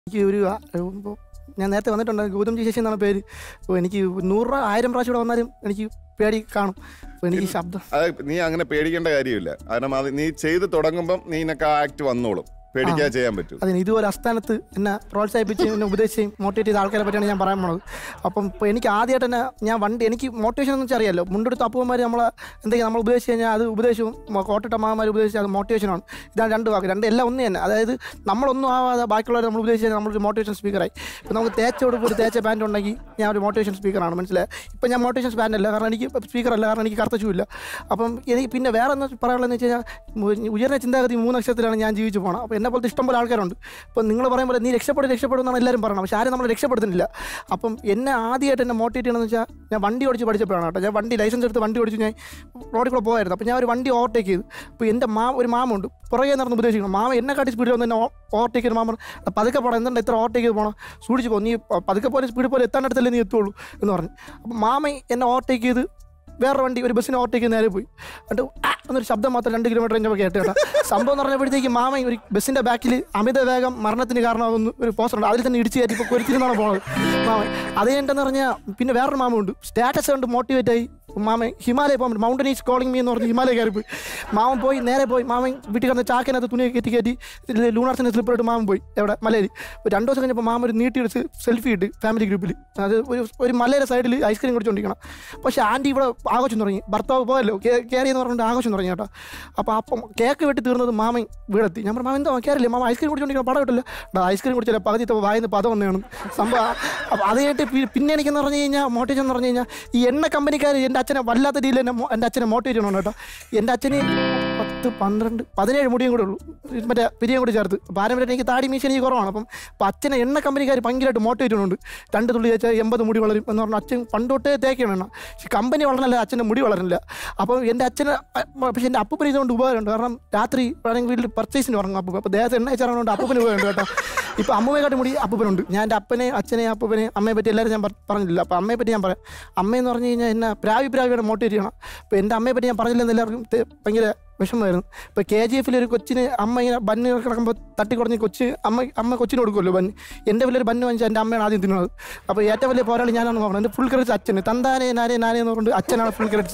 എനിക്ക് ഒരു ആ, ഇപ്പൊ ഞാൻ നേരത്തെ വന്നിട്ടുണ്ട് ഗൗതം ജി ശശി എന്നാണ് പേര് അപ്പോൾ എനിക്ക് നൂറ് പ്രാ- ആയിരം പ്രാവശ്യം ഇവിടെ വന്നാലും എനിക്ക് പേടി കാണും അപ്പോൾ എനിക്ക് ഈ ശബ്ദം അത് നീ അങ്ങനെ പേടിക്കേണ്ട കാര്യമില്ല കാരണം അത് നീ ചെയ്ത് തുടങ്ങുമ്പം നീ നിനക്ക് ആ ആക്ട് വന്നോളും പേടിക്കാതെ ചെയ്യാൻ പറ്റും അതിന് ഇതുപോലെ അസ്ഥാനത്ത് എന്നെ പ്രോത്സാഹിപ്പിച്ച് എന്നെ ഉപദേശിച്ചും മോട്ടിവേറ്റ് ചെയ്ത ആൾക്കാരെ പറ്റിയാണ് ഞാൻ പറയാൻ പോണത് അപ്പം ഇപ്പോൾ എനിക്ക് ആദ്യമായിട്ട് തന്നെ ഞാൻ വണ്ടി എനിക്ക് മോട്ടിവേഷൻ എന്ന് വെച്ചാൽ അറിയാലോ മുണ്ടെടുത്ത അപ്പുവന്മാർ നമ്മളെ എന്തെങ്കിലും നമ്മൾ ഉപദേശിച്ച് കഴിഞ്ഞാൽ അത് ഉപദേശവും മ- കോട്ടിട്ട അമ്മമാർ ഉപദേശിച്ച് അത് മോട്ടിവേഷനാണ് ഇതാണ് രണ്ട് വാക്ക് രണ്ട് എല്ലാം ഒന്ന് തന്നെ അതായത് നമ്മളൊന്നും ആവാതെ ബാക്കിയുള്ളവർ നമ്മൾ ഉപദേശിച്ചാൽ നമ്മളൊരു മോട്ടിവേഷൻ സ്പീക്കറായി ഇപ്പം നമുക്ക് തേച്ചോട് ഒരു തേച്ച പാൻറ് ഉണ്ടെങ്കിൽ ഞാൻ ഒരു മോട്ടിവേഷൻ സ്പീക്കറാണ് മനസ്സിലായി ഇപ്പം ഞാൻ മോട്ടിവേഷൻ പാൻറ് അല്ല കാരണം എനിക്ക് സ്പീക്കറല്ല കാരണം എനിക്ക് കറുത്ത ഷൂ ഇല്ല അപ്പം എനിക്ക് പിന്നെ വേറെ എന്താ പറയാനുള്ളതെന്ന് വെച്ച് കഴിഞ്ഞാൽ ഉ- ഉയർന്ന ചിന്താഗതി മൂന്ന് നക്ഷത്രത്തിലാണ് ഞാൻ ജീവിച്ചു പോകണം അപ്പോൾ എന്നെ പോലത്തെ ഇഷ്ടം പോലെ ആൾക്കാരുണ്ട് അപ്പം നിങ്ങൾ പറയുമ്പോൾ നീ രക്ഷപ്പെടും രക്ഷപ്പെടും എന്നാണ് എല്ലാവരും പറയണം പക്ഷേ ആരും നമ്മൾ രക്ഷപ്പെടുത്തുന്നില്ല അപ്പം എന്നെ ആദ്യമായിട്ട് എന്നെ മോട്ടിവേറ്റ് ചെയ്യണമെന്ന് വെച്ചാൽ ഞാൻ വണ്ടി ഓടിച്ച് പഠിച്ചപ്പോഴാണ് കേട്ടോ ഞാൻ വണ്ടി ലൈസൻസ് എടുത്ത് വണ്ടി ഓടിച്ച് ഞാൻ റോഡിൽ കൂടെ പോയായിരുന്നു അപ്പോൾ ഞാൻ ഒരു വണ്ടി ഓവർടേക്ക് ചെയ്തു അപ്പോൾ എൻ്റെ മാ ഒരു മാമുണ്ട് പുറകെ നടന്ന് ഉപദേശിക്കണം മാമ എന്നെ കാട്ടി സ്പീഡിൽ വന്ന് എന്നെ ഓവർടേക്ക് ചെയ്ത് മാമ പറഞ്ഞു, പതുക്കെ പോകണം എന്തുണ്ട് ഇത്ര ഓവർടേക്ക് ചെയ്ത് പോകണം സൂക്ഷിച്ച് പോകും നീ പ- പതുക്കെ പോലെ സ്പീഡിൽ പോലെ എത്താണ്ടടുത്തല്ലേ നീ എത്തുള്ളൂ എന്ന് പറഞ്ഞു അപ്പോൾ മാമ എന്നെ ഓവർടേക്ക് ചെയ്ത് വേറെ വണ്ടി ഒരു ബസ്സിന് ഓവർടേക്ക് ചെയ്ത് നേരെ പോയി എന്നിട്ട് ആ എന്നൊരു ശബ്ദം മാത്രം രണ്ട് കിലോമീറ്റർ കഴിഞ്ഞപ്പോൾ കേട്ടോ കേട്ടോ സംഭവം എന്ന് പറഞ്ഞപ്പോഴത്തേക്ക് മാമ ഒരു ബസ്സിൻ്റെ ബാക്കിൽ അമിത വേഗം മരണത്തിന് കാരണമാകുന്ന ഒരു പോസ്റ്റർ ഉണ്ട് അതിൽ തന്നെ ഇടിച്ച് കയറ്റി ഇപ്പോൾ കൊരുത്തിരുന്നാണ് പോകുന്നത് മാമ അത് കഴിഞ്ഞിട്ടെന്ന് പറഞ്ഞാൽ പിന്നെ വേറൊരു മാമ ഉണ്ട് സ്റ്റാറ്റസ് കൊണ്ട് മോട്ടിവേറ്റ് ആയി മാമൻ ഹിമാലയ പോകാൻ പറ്റും മൗണ്ടൻ ഈസ് കോളിംഗ് മീ എന്ന് പറഞ്ഞ് ഹിമാലയ കയറി പോയി മാമൻ പോയി നേരെ പോയി മാമൻ വീട്ടിൽ കിടന്ന് ചാക്കിനകത്ത് തുണി കയറ്റി കയറ്റി ലൂണാർസിൻ്റെ സ്ലിപ്പർ ഇട്ട് മാമൻ പോയി എവിടെ മലയിൽ ഒരു രണ്ട് ദിവസം കഴിഞ്ഞപ്പോൾ മാമൻ ഒരു നീട്ടിയെടുത്ത് സെൽഫി ഇട്ട് ഫാമിലി ഗ്രൂപ്പിൽ അത് ഒരു ഒരു മലയുടെ സൈഡിൽ ഐസ്ക്രീം കുടിച്ചുകൊണ്ടിരിക്കണം പക്ഷേ ആൻറ്റി ഇവിടെ ആഘോഷം തുടങ്ങി ഭർത്താവ് പോയല്ലോ കയറി എന്ന് പറഞ്ഞിട്ട് ആഘോഷം തുടങ്ങി കേട്ടോ അപ്പോൾ അപ്പം കേക്ക് വെട്ടി തീർന്നത് മാമൻ വീടെത്തി ഞാൻ പറഞ്ഞു മാമൻ എന്താ കയറില്ലേ മാമ ഐസ്ക്രീം കുടിച്ചുകൊണ്ടിരിക്കണം പടം കിട്ടില്ല ഡാ ഐസ്ക്രീം കുടിച്ചില്ല പകുതി ഇപ്പോൾ വായന്ന് പദം വന്നതാണ് സംഭവം അപ്പോൾ അത് കഴിഞ്ഞിട്ട് പി- പിന്നെ എനിക്കെന്ന് പറഞ്ഞു കഴിഞ്ഞാൽ മോട്ടിവേഷൻ എന്ന് പറഞ്ഞു കഴിഞ്ഞാൽ ഈ എണ്ണ കമ്പനിക്കാർ എൻ്റെ അച്ഛനെ വല്ലാത്ത രീതിയിൽ എന്നെ മോ- എൻ്റെ അച്ഛനെ മോട്ടിവേറ്റ് ചെയ്യണം കേട്ടോ എൻ്റെ അച്ഛന് പത്ത് പന്ത്രണ്ട് പതിനേഴ് മുടിയും കൂടെ ഉള്ളൂ ഇത് മറ്റേ പിരിയും കൂടി ചേർത്ത് പാരമ്പര്യം എനിക്ക് താടി മീശ എനിക്ക് കുറവാണ് അപ്പം അപ്പം അച്ഛനെ എണ്ണ കമ്പനിക്കാർ ഭയങ്കരമായിട്ട് മോട്ടിവേറ്റ് ചെയ്യുന്നുണ്ട് രണ്ട് തുള്ളി വെച്ചാൽ എൺപത് മുടി വളരും എന്ന് പറഞ്ഞാൽ അച്ഛൻ പണ്ടോട്ടേ തേക്കാണ് എണ്ണ പക്ഷെ കമ്പനി വളർന്നല്ല അച്ഛൻ്റെ മുടി വളരുന്നില്ല അപ്പോൾ എൻ്റെ അച്ഛന് അ- പക്ഷേ എൻ്റെ അപ്പൂപ്പന് ഇതുകൊണ്ട് ഉപകാരമുണ്ട് കാരണം രാത്രി വേണമെങ്കിൽ വീട്ടിൽ പർച്ചേസിന് ഉറങ്ങും അപ്പൂപ്പ അപ്പോൾ ദേഹത്ത് എണ്ണ വെച്ചാറുകൊണ്ട് അപ്പൂപ്പന് ഉപകാരമുണ്ട് കേട്ടോ ഇപ്പോൾ അമ്മയെക്കാട്ട് മുടി അപ്പൂപ്പനുണ്ട് ഞാൻ എൻ്റെ അപ്പനെ അച്ഛനെ അപ്പൂപ്പനെ അമ്മയെ പറ്റി എല്ലാവരും ഞാൻ പറ- പറഞ്ഞില്ല അപ്പോൾ അമ്മയെ പറ്റി ഞാൻ പറയാം അമ്മയെന്ന് പറഞ്ഞു കഴിഞ്ഞാൽ എന്നെ പ്രാവി പ്രാവിയുടെ മോട്ടിവേറ്റ് ചെയ്യണം അപ്പോൾ എൻ്റെ അമ്മയെ പറ്റി ഞാൻ പറഞ്ഞില്ലെന്ന് എല്ലാവർക്കും തെ- ഭയങ്കര വിഷമമായിരുന്നു ഇപ്പോൾ കെ ജി എഫിൽ ഒരു കൊച്ചിന് അമ്മ ഇങ്ങനെ ബന്ന് കിടക്കുമ്പോൾ തട്ടിക്കുറഞ്ഞ് കൊച്ച് അമ്മ അമ്മ കൊച്ചിന് കൊടുക്കുമല്ലോ ബന്ന് എൻ്റെ വലിയൊരു ബന്ന് വാങ്ങിച്ചാൽ എൻ്റെ അമ്മയാണ് ആദ്യം തിന്നുന്നത് അപ്പോൾ ഏറ്റവും വലിയ പോരാളി ഞാനാണ് പറഞ്ഞത് എൻ്റെ ഫുൾ ക്രെഡിറ്റ്സ് അച്ഛന് തന്താനെ നാനേ നാനേ എന്ന് പറഞ്ഞിട്ട് അച്ഛനാണ് ഫുൾ ക്രെഡിറ്റ്സ്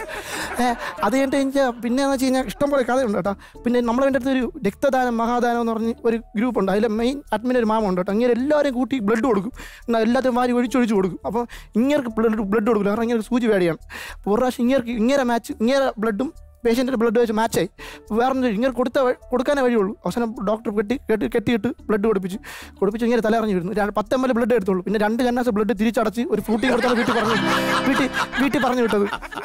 അത് കഴിഞ്ഞിട്ട് എനിക്ക് പിന്നെ എന്ന് വെച്ച് കഴിഞ്ഞാൽ ഇഷ്ടംപോലെ കഥയുണ്ട് കേട്ടോ പിന്നെ നമ്മളെ അടുത്ത് ഒരു രക്തദാനം മഹാദാനം എന്ന് പറഞ്ഞ് ഒരു ഗ്രൂപ്പ് ഉണ്ട് അതിൽ മെയിൻ അഡ്മിൻ ഒരു മാമ ഉണ്ട് കേട്ടോ ഇങ്ങനെ എല്ലാവരും കൂട്ടി ബ്ലഡ് കൊടുക്കും എന്നാൽ എല്ലാത്തിനും വാരി ഒഴിച്ചൊഴിച്ച് കൊടുക്കും അപ്പോൾ ഇങ്ങനെ ബ്ലഡ് ബ്ലഡ് കൊടുക്കില്ല കാരണം ഇങ്ങനെ സൂചി പേടിയാണ് അപ്പോൾ ഒരു പ്രാവശ്യം ഇങ്ങനെ ഇങ്ങനെ മാച്ച് ഇങ്ങനെ ബ്ലഡും പേഷ്യൻറ്റിൻ്റെ ബ്ലഡ് വെച്ച് മാച്ചായി വേറെ ഇങ്ങനെ കൊടുത്ത വഴി- കൊടുക്കാനേ വഴിയുള്ളൂ അവസാനം ഡോക്ടർ കെട്ടി കെട്ടി കെട്ടിയിട്ട് ബ്ലഡ് കൊടുപ്പിച്ച് കൊടുപ്പിച്ച് ഇങ്ങനെ തലറിഞ്ഞ് വരുന്നു ര- പത്ത് എം എൽ ബ്ലഡ് എടുത്തുള്ളൂ പിന്നെ രണ്ട് കന്നാസ് ബ്ലഡ് തിരിച്ചടച്ച് ഒരു ഫ്രൂട്ടി കൊടുത്താണ് വീട്ടിൽ പറഞ്ഞു വീട്ടിൽ വീട്ടിൽ പറഞ്ഞു വിട്ടത്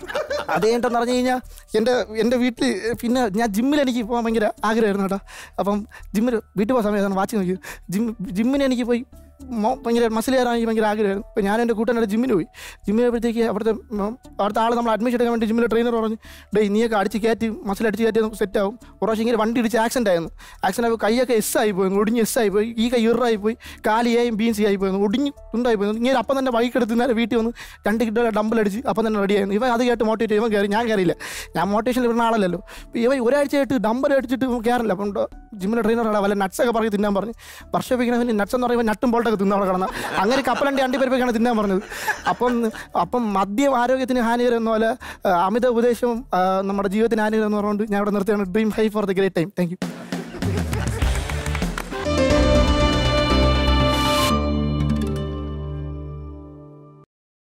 അത് കഴിഞ്ഞിട്ടെന്ന് പറഞ്ഞു കഴിഞ്ഞാൽ എൻ്റെ എൻ്റെ വീട്ടിൽ പിന്നെ ഞാൻ ജിമ്മിൽ എനിക്ക് പോകാൻ ഭയങ്കര ആഗ്രഹമായിരുന്നു കേട്ടോ അപ്പം ജിമ്മിൽ വീട്ടിൽ പോകാൻ സമയത്താണ് വാച്ച് നോക്കി ജിം ജിമ്മിന് എനിക്ക് പോയി മോ- ഭയങ്കര മസിൽ കയറാൻ എനിക്ക് ഭയങ്കര ആഗ്രഹമായിരുന്നു അപ്പോൾ ഞാൻ എൻ്റെ കൂട്ടുകാരുടെ ജിമ്മിന് പോയി ജിമ്മിൽ പോയപ്പോഴത്തേക്ക് അവിടുത്തെ ഉം, അവിടുത്തെ ആൾ നമ്മൾ അഡ്മിഷൻ എടുക്കാൻ വേണ്ടി ജിമ്മിലെ ട്രെയിനർ പറഞ്ഞു ഡേയ് നീയൊക്കെ അടിച്ച് കയറ്റി മസിൽ അടിച്ച് കയറ്റി സെറ്റ് ആവും ഒരു പ്രാവശ്യം ഇങ്ങനെ വണ്ടി ഇടിച്ച് ആക്സിഡൻ്റ് ആയിരുന്നു ആക്സിഡൻ്റ് ആയി കൈയൊക്കെ എസ് ആയി പോയി ഒടിഞ്ഞ് എസ് ആയി പോയി ഈ കൈ ഇറായി പോയി കാലി എയും ബീൻ സി ആയി പോയി ഒടിഞ്ഞ് ഉണ്ടായി പോയി ഇങ്ങനെ അപ്പം തന്നെ ബൈക്ക് എടുത്ത് നേരെ വീട്ടിൽ വന്ന് രണ്ട് കിലോ ഡമ്പൽ അടിച്ച് അപ്പം തന്നെ റെഡി ആയിരുന്നു ഇവൻ അത് കേട്ട് മോട്ടിവേറ്റ് ഇവൻ കയറി ഞാൻ കയറിയില്ല ഞാൻ മോട്ടിവേഷൻ വരുന്ന ആളല്ലല്ലോ ഇപ്പം ഇവൻ ഒരാഴ്ചയായിട്ട് ഡമ്പൽ അടിച്ചിട്ട് ഇവൻ കയറില്ല അപ്പം ജിമ്മിലെ ട്രെയിനർ വല്ല നട്ട്സൊക്കെ പറഞ്ഞ് തിന്നാൻ പറഞ്ഞു വർഷപ്പിക്കണവന് നട്ട്സ് എന്ന് പറയുമ്പോൾ നട്ടും ബോൾട്ടൊക്കെ തിന്നവിടെ കിടന്ന അങ്ങനെ കപ്പലണ്ടി അണ്ടിപ്പരിപ്പൊക്കെയാണ് തിന്നാൻ പറഞ്ഞത് അപ്പം അപ്പം മദ്യം ആരോഗ്യത്തിന് ഹാനികരം എന്ന പോലെ ആ, അമിത ഉപദേശവും ആ, നമ്മുടെ ജീവിതത്തിന് ഹാനികരം എന്ന് പറഞ്ഞുകൊണ്ട് ഞാൻ ഇവിടെ നിർത്തിയാണ് dream high for the great time thank U